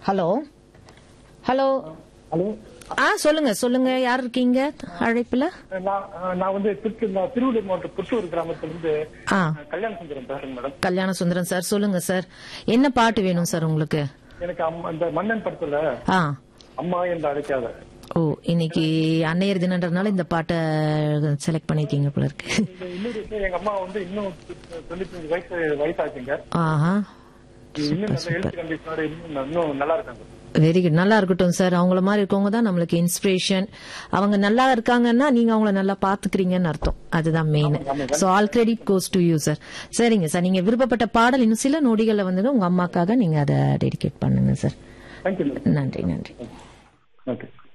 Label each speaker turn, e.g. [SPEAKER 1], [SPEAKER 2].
[SPEAKER 1] hello hello
[SPEAKER 2] hello
[SPEAKER 1] ஆ சொல்லுங்க சொல்லுங்க யார் இருக்கீங்க அழைப்புல
[SPEAKER 2] நான் நான் வந்து திரு நான் திருவள்ளூர் மாவட்டம் புத்தூர் கிராமத்திலிருந்து
[SPEAKER 1] ஆ
[SPEAKER 2] கல்யாண சுந்தரம் பேசுறேன் மேடம்
[SPEAKER 1] கல்யாண சுந்தரம் சார் சொல்லுங்க சார் என்ன பாட்டு வேணும் சார் உங்களுக்கு
[SPEAKER 2] எனக்கு அம்மா இந்த மன்னன் படத்துல
[SPEAKER 1] ஆ
[SPEAKER 2] அம்மா என்று அழைக்காத
[SPEAKER 1] ஓ இன்னைக்கு அன்னையர் தினன்றதுனால இந்த பாட்டை செலக்ட் பண்ணிருக்கீங்க போல இருக்கு
[SPEAKER 2] இந்த இன்னொரு விஷயம் எங்க அம்மா வந்து இன்னும் தொண்ணூத்தஞ்சு வயசு வயசாச்சுங்க
[SPEAKER 1] ஆஹா
[SPEAKER 2] இன்னும் நல்ல ஹெல்த் கண்டிஷனோட இன்னும் இன்னும் நல்லா இருக்காங்க
[SPEAKER 1] வெரி குட் நல்லா இருக்கட்டும் சார் அவங்கள மாதிரி இருக்கவங்க தான் நம்மளுக்கு இன்ஸ்பிரேஷன் அவங்க நல்லா இருக்காங்கன்னா நீங்க அவங்கள நல்லா பாத்துக்கிறீங்கன்னு அர்த்தம் அதுதான் main so all credit goes to you sir சரிங்க சார் நீங்க விருப்பப்பட்ட பாடல் இன்னும் சில நொடிகள்ல வந்து உங்க அம்மாக்காக நீங்க அதை டெடிகேட் பண்ணுங்க சார்
[SPEAKER 2] தேங்க்யூ மேடம்
[SPEAKER 1] நன்றி நன்றி
[SPEAKER 2] ஓகே